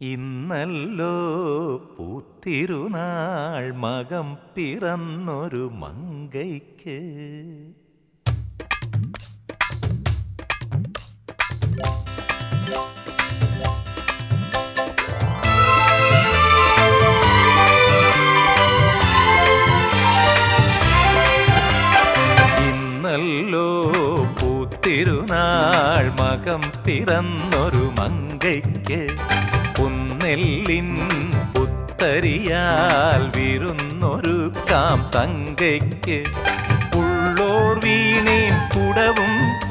ഇന്നല്ലോ പൂത്തിരുനാൾ മകം പിറന്നൊരു മങ്കയ്ക്ക് ഇന്നല്ലോ പൂത്തിരുനാൾ മകം പിറന്നൊരു മങ്കയ്ക്ക് പുന്നെല്ലിൻ പുത്തരിയാൽ വിരുന്നൊരു കാം തങ്കയ്ക്ക് ഉള്ളോർ വീണേം കുടവും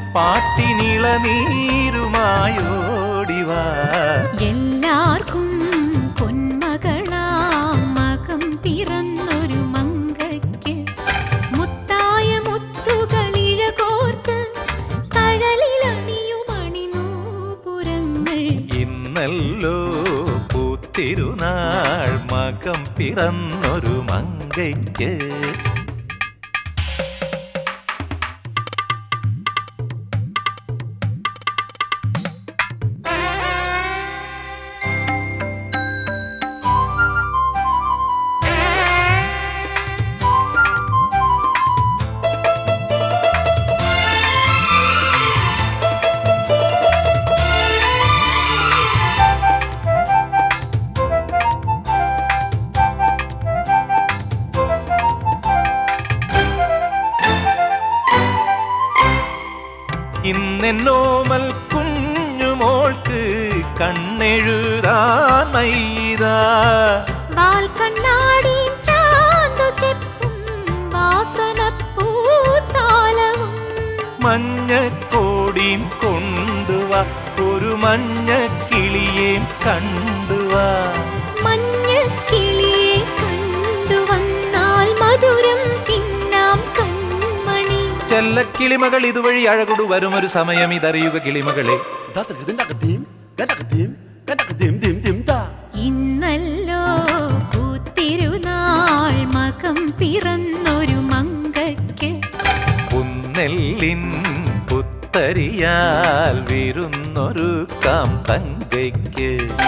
പാട്ടിനിളനീരുമായോടിവാ എല്ലാവർക്കും പൊന്മകളാം മകം പിറന്നൊരു മങ്കയ്ക്ക് മുത്തായ മുത്തുകളിഴ കോർത്ത് തഴലിലണിയും അണിനൂപുരങ്ങൾ ഇന്നല്ലോ പൂത്തിരുനാൾ മകം പിറന്നൊരു മങ്കയ്ക്ക് ഇന്നെന്നോമൽ കുഞ്ഞുമോൾക്ക് കണ്ണെഴുതാൻ മയ്യതാ വാൽ കണ്ണാടിയും ചാന്തു ചെപ്പും വാസനപ്പൂത്താലവും മഞ്ഞക്കോടിയും കൊണ്ടുവാ ഒരു മഞ്ഞ കിളിയേം കണ്ടുവാ മഞ്ഞക്കിളിയെ കണ്ടുവന്നാൽ മധുരം തിന്നാം കൺമണി ചെല്ലക്കിളിമകൾ ഇതുവഴി അഴകൊടു വരുമൊരു സമയം ഇതറിയുക കിളിമകളെ ഇന്നല്ലോ പൂത്തിരുനാൾ മകം പിറന്നൊരു മങ്കയ്ക്ക് പുന്നെല്ലിൻ പുത്തരിയാൽ വിരുന്നൊരു കാം തങ്കയ്ക്ക്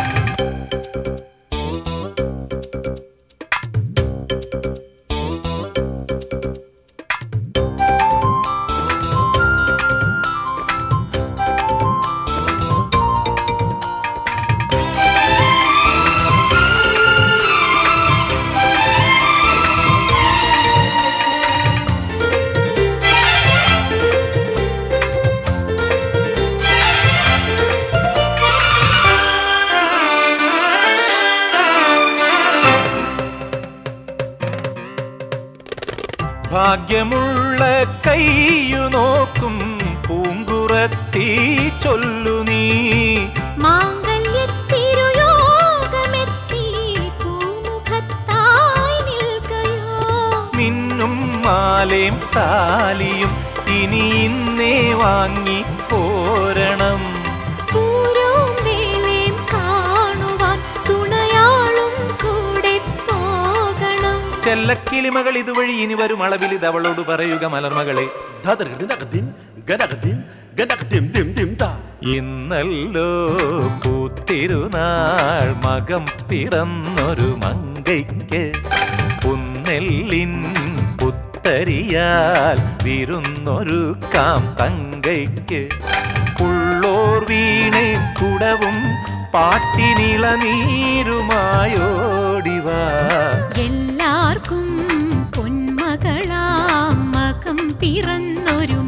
ഭാഗ്യമുള്ള കയ്യു നോക്കും പൂങ്കുറത്തി ചൊല്ലു നീ മാംഗല്യത്തിരുയോഗമെത്തി പൂമുഖത്തായി നിൽക്കയോ മിന്നും മാലേം താലിയും ഇനി ഇന്നേ വാങ്ങി പോരണം പൂരവും വേലയും കാണുവാൻ തുണയാളും കൂടെ പോകണം ചെല്ലക്കിളിമകൾ ഇതുവഴി ഇനി വരും അളവിൽ ഇത് അവളോട് പറയുക മലർമകളെ ഇന്നല്ലോ പൂത്തിരുനാൾ മകം പിറന്നൊരു മങ്കയ്ക്ക് പുന്നെല്ലിൻ പുത്തരിയാൽ വിരുന്നൊരു കാം തങ്കയ്ക്ക് ഉള്ളോർ വീണേം കുടവും പാട്ടിനിളനീരുമായോടിവാ എല്ലാവർക്കും പൊന്മകളാം മകം പിറന്നൊരു